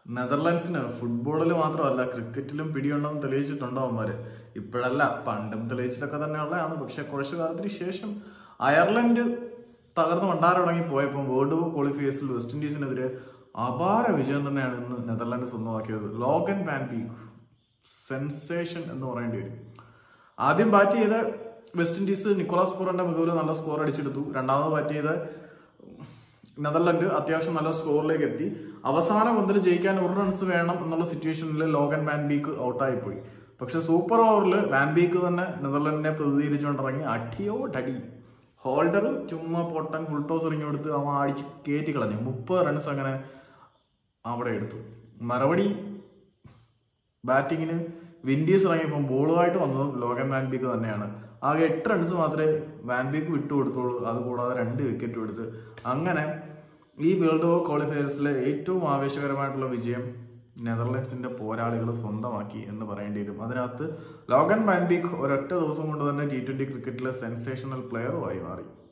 നെതർലാൻഡ്സിന് ഫുട്ബോളിൽ മാത്രമല്ല ക്രിക്കറ്റിലും പിടിയുണ്ടെന്ന് തെളിയിച്ചിട്ടുണ്ടോ അവന്മാര് ഇപ്പോഴല്ല പണ്ടും തെളിയിച്ചിട്ടൊക്കെ തന്നെയുള്ളതാണ് പക്ഷെ കുറച്ചു കാലത്തിന് ശേഷം അയർലൻഡ് തകർന്ന് വണ്ടാരടങ്ങി പോയപ്പോൾ വേൾഡ് കപ്പ് ക്വാളിഫയേഴ്സിൽ വെസ്റ്റ് ഇൻഡീസിനെതിരെ അപാര വിജയം തന്നെയാണ് ഇന്ന് നെതർലാൻഡ് സ്വന്തമാക്കിയത് ലോഗൻ വാൻ പീക്ക് സെൻസേഷൻ എന്ന് പറയേണ്ടി വരും ആദ്യം ബാറ്റ് ചെയ്ത വെസ്റ്റ് ഇൻഡീസ് നിക്കോളാസ് പൂറിന്റെ മികവിൽ നല്ല സ്കോർ അടിച്ചെടുത്തു രണ്ടാമത് ബാറ്റ് ചെയ്ത നെതർലൻഡ് അത്യാവശ്യം നല്ല സ്കോറിലേക്ക് എത്തി അവസാന പന്തിൽ ജയിക്കാൻ ഒരു റൺസ് വേണം എന്നുള്ള സിറ്റുവേഷനിൽ ലോഗൻ വാൻ ബീക്ക് ഔട്ടായി പോയി പക്ഷെ സൂപ്പർ ഓവറിൽ വാൻ ബീക്ക് തന്നെ നെതർലൻഡിനെ പ്രതിനിധീകരിച്ചുകൊണ്ടിറങ്ങി അടിയോ ടടി ഹോൾഡർ ചുമ്മാ പൊട്ടൻ ഫുൾ ടോസ് എറിഞ്ഞു കൊടുത്ത് അവൻ അടിച്ച് കയറ്റി കളഞ്ഞു മുപ്പത് റൺസ് അങ്ങനെ അവിടെ എടുത്തു മറുപടി ബാറ്റിങ്ങിന് വിൻഡീസ് ഇറങ്ങിയപ്പോൾ ബോളുമായിട്ട് വന്നതും ലോകൻ വാൻബീക്ക് തന്നെയാണ് ആകെ എട്ട് റൺസ് മാത്രമേ വാൻബീക്ക് വിട്ടുകൊടുത്തുള്ളൂ അതുകൂടാതെ രണ്ട് വിക്കറ്റും എടുത്ത് അങ്ങനെ ഈ വേൾഡ് കപ്പ് ക്വാളിഫയേഴ്സിലെ ഏറ്റവും ആവേശകരമായിട്ടുള്ള വിജയം നെതർലൻഡ്സിന്റെ പോരാളികൾ സ്വന്തമാക്കി എന്ന് പറയേണ്ടി വരും അതിനകത്ത് ലോഗൻ വാൻബീക്ക് ഒരൊറ്റ ദിവസം കൊണ്ട് തന്നെ ടി ട്വന്റി ക്രിക്കറ്റിലെ സെൻസേഷണൽ പ്ലെയറുമായി മാറി